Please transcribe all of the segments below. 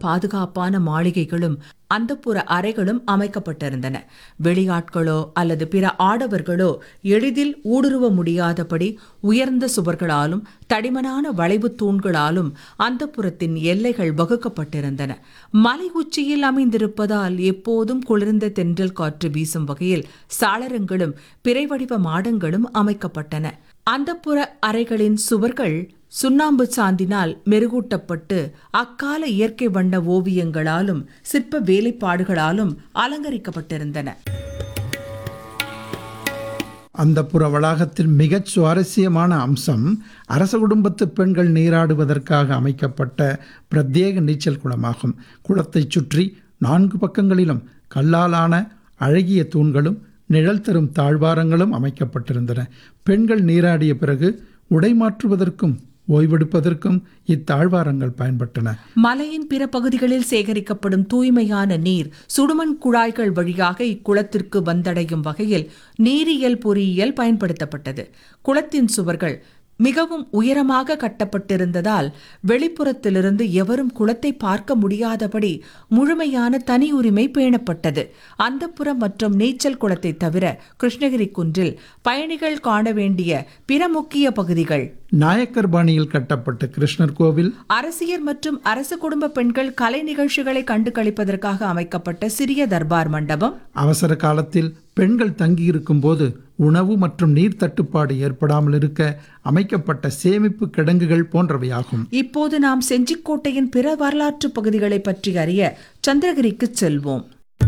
பாதுகாப்பான மாளிகைகளும் அந்தப்புற அறைகளும் அமைக்கப்பட்டிருந்தன வெளியாட்களோ அல்லது பிற ஆடவர்களோ எளிதில் ஊடுருவ முடியாதபடி உயர்ந்த சுவர்களாலும் தடிமனான வளைவு தூண்களாலும் அந்தப்புறத்தின் எல்லைகள் வகுக்கப்பட்டிருந்தன மலை உச்சியில் அமைந்திருப்பதால் எப்போதும் குளிர்ந்த தென்றல் காற்று வீசும் வகையில் சாளரங்களும் பிறைவடிவ மாடங்களும் அமைக்கப்பட்டன அந்தப்புற அறைகளின் சுவர்கள் சுண்ணாம்பு சாந்தினால் மெருகூட்டப்பட்டு அக்கால இயற்கை வண்ண ஓவியங்களாலும் சிற்ப வேலைப்பாடுகளாலும் அலங்கரிக்கப்பட்டிருந்தன அந்த புற வளாகத்தில் மிகச் சுவாரஸ்யமான அம்சம் அரச குடும்பத்து பெண்கள் நீராடுவதற்காக அமைக்கப்பட்ட பிரத்யேக நீச்சல் குளமாகும் குளத்தைச் சுற்றி நான்கு பக்கங்களிலும் கல்லாலான அழகிய தூண்களும் நிழல் தரும் தாழ்வாரங்களும் அமைக்கப்பட்டிருந்தன பெண்கள் நீராடிய பிறகு உடை மாற்றுவதற்கும் ஓய்வெடுப்பதற்கும் இத்தாழ்வாரங்கள் பயன்பட்டன மலையின் பிற பகுதிகளில் சேகரிக்கப்படும் தூய்மையான நீர் சுடுமண் குழாய்கள் வழியாக இக்குளத்திற்கு வந்தடையும் வகையில் நீரியல் பொறியியல் பயன்படுத்தப்பட்டது குளத்தின் சுவர்கள் மிகவும் உயரமாக கட்டப்பட்டிருந்ததால் வெளிப்புறத்திலிருந்து எவரும் குளத்தை பார்க்க முடியாதபடி முழுமையான தனி உரிமை பேணப்பட்டது அந்தப்புறம் மற்றும் நீச்சல் குளத்தை தவிர கிருஷ்ணகிரி குன்றில் பயணிகள் காண வேண்டிய பிற முக்கிய பகுதிகள் நாயக்கர் பாணியில் கட்டப்பட்ட கிருஷ்ணர் கோவில் அரசியர் மற்றும் அரசு குடும்ப பெண்கள் கலை நிகழ்ச்சிகளை கண்டு களிப்பதற்காக அமைக்கப்பட்ட சிறிய தர்பார் மண்டபம் அவசர காலத்தில் பெண்கள் தங்கியிருக்கும் போது உணவு மற்றும் நீர் தட்டுப்பாடு ஏற்படாமல் இருக்க அமைக்கப்பட்ட சேமிப்பு கிடங்குகள் போன்றவையாகும் இப்போது நாம் செஞ்சிக்கோட்டையின் பிற வரலாற்று பகுதிகளை பற்றி அறிய சந்திரகிரிக்கு செல்வோம்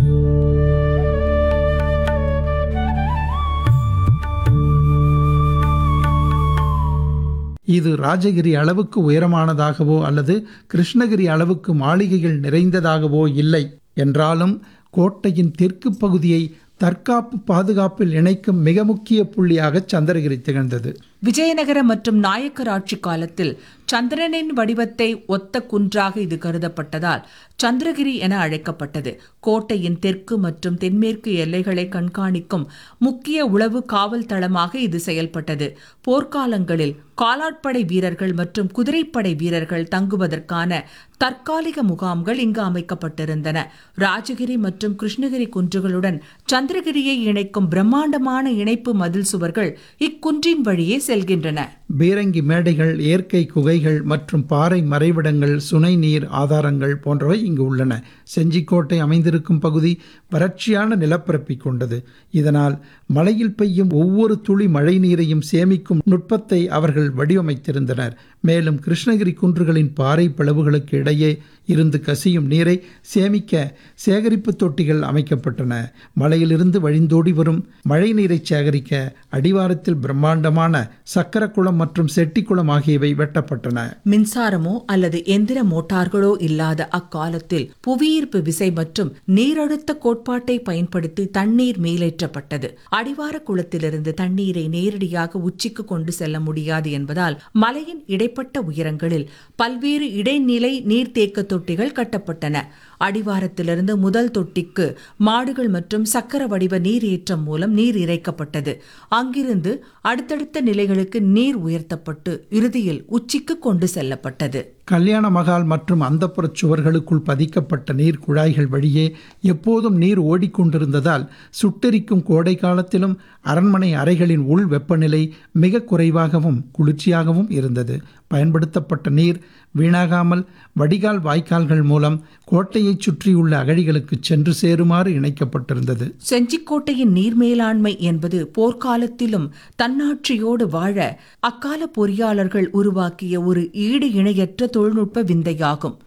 இது ராஜகிரி அளவுக்கு உயரமானதாகவோ அல்லது கிருஷ்ணகிரி அளவுக்கு மாளிகைகள் நிறைந்ததாகவோ இல்லை என்றாலும் கோட்டையின் தெற்கு பகுதியை தற்காப்பு பாதுகாப்பில் இணைக்கும் மிக முக்கிய புள்ளியாக சந்திரகிரி திகழ்ந்தது விஜயநகர மற்றும் நாயக்கர் ஆட்சி காலத்தில் சந்திரனின் வடிவத்தை ஒத்த குன்றாக இது கருதப்பட்டதால் சந்திரகிரி என அழைக்கப்பட்டது கோட்டையின் தெற்கு மற்றும் தென்மேற்கு எல்லைகளை கண்காணிக்கும் முக்கிய உளவு காவல் தளமாக இது செயல்பட்டது போர்க்காலங்களில் காலாட்படை வீரர்கள் மற்றும் குதிரைப்படை வீரர்கள் தங்குவதற்கான தற்காலிக முகாம்கள் இங்கு அமைக்கப்பட்டிருந்தன ராஜகிரி மற்றும் கிருஷ்ணகிரி குன்றுகளுடன் சந்திரகிரியை இணைக்கும் பிரம்மாண்டமான இணைப்பு மதில் சுவர்கள் இக்குன்றின் வழியே செல்கின்றன பீரங்கி மேடைகள் இயற்கை குகைகள் மற்றும் பாறை மறைவிடங்கள் சுனை நீர் ஆதாரங்கள் போன்றவை இங்கு உள்ளன செஞ்சிக்கோட்டை அமைந்திருக்கும் பகுதி வறட்சியான நிலப்பரப்பை கொண்டது இதனால் மழையில் பெய்யும் ஒவ்வொரு துளி மழை நீரையும் சேமிக்கும் நுட்பத்தை அவர்கள் வடிவமைத்திருந்தனர் மேலும் கிருஷ்ணகிரி குன்றுகளின் பாறை பிளவுகளுக்கு இடையே இருந்து கசியும் நீரை சேமிக்க சேகரிப்பு தொட்டிகள் அமைக்கப்பட்டன மலையிலிருந்து வழிந்தோடி வரும் மழை நீரை சேகரிக்க அடிவாரத்தில் பிரம்மாண்டமான சக்கரக்குளம் மற்றும் செட்டிக்குளம் ஆகியவை வெட்டப்பட்டன மின்சாரமோ அல்லது எந்திர மோட்டார்களோ இல்லாத அக்காலத்தில் புவியீர்ப்பு விசை மற்றும் நீரழுத்த கோட்பாட்டை பயன்படுத்தி தண்ணீர் மேலேற்றப்பட்டது அடிவார குளத்திலிருந்து தண்ணீரை நேரடியாக உச்சிக்கு கொண்டு செல்ல முடியாது என்பதால் மலையின் இடைப்பட்ட உயரங்களில் பல்வேறு இடைநிலை நீர்த்தேக்க தொட்டிகள் கட்டப்பட்டன அடிவாரத்திலிருந்து முதல் தொட்டிக்கு மாடுகள் மற்றும் சக்கர வடிவ நீர் ஏற்றம் மூலம் நீர் இறைக்கப்பட்டது அங்கிருந்து அடுத்தடுத்த நிலைகளுக்கு நீர் உயர்த்தப்பட்டு இறுதியில் உச்சிக்கு கொண்டு செல்லப்பட்டது கல்யாண மகால் மற்றும் அந்தப்புறச் சுவர்களுக்குள் பதிக்கப்பட்ட நீர் குழாய்கள் வழியே எப்போதும் நீர் ஓடிக்கொண்டிருந்ததால் சுட்டெரிக்கும் கோடை காலத்திலும் அரண்மனை அறைகளின் உள் வெப்பநிலை மிக குறைவாகவும் குளிர்ச்சியாகவும் இருந்தது பயன்படுத்தப்பட்ட நீர் வீணாகாமல் வடிகால் வாய்க்கால்கள் மூலம் கோட்டையைச் சுற்றியுள்ள அகழிகளுக்கு சென்று சேருமாறு இணைக்கப்பட்டிருந்தது செஞ்சிக்கோட்டையின் நீர் மேலாண்மை என்பது போர்க்காலத்திலும் தன்னாட்சியோடு வாழ அக்கால பொறியாளர்கள் உருவாக்கிய ஒரு ஈடு இணையற்ற தொழில்நுட்ப விந்தையாகும்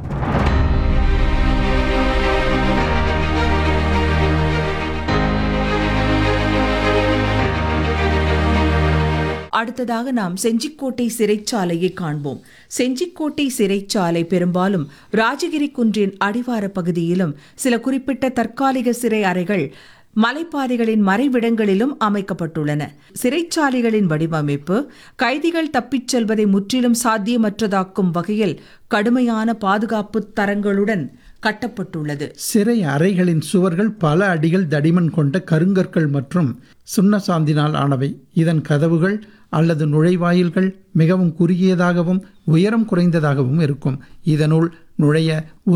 அடுத்ததாக நாம் செஞ்சிக்கோட்டை சிறைச்சாலையை காண்போம் செஞ்சிக்கோட்டை சிறைச்சாலை பெரும்பாலும் ராஜகிரி குன்றின் அடிவார பகுதியிலும் சில குறிப்பிட்ட தற்காலிக சிறை அறைகள் மலைப்பாதைகளின் மறைவிடங்களிலும் அமைக்கப்பட்டுள்ளன சிறைச்சாலைகளின் வடிவமைப்பு கைதிகள் தப்பிச் செல்வதை முற்றிலும் சாத்தியமற்றதாக்கும் வகையில் கடுமையான பாதுகாப்பு தரங்களுடன் கட்டப்பட்டுள்ளது சிறை அறைகளின் சுவர்கள் பல அடிகள் தடிமன் கொண்ட கருங்கற்கள் மற்றும் சுண்ணசாந்தினால் ஆனவை இதன் கதவுகள் அல்லது நுழைவாயில்கள் மிகவும் குறுகியதாகவும் உயரம் குறைந்ததாகவும் இருக்கும் இதனுள் நுழைய ஒரு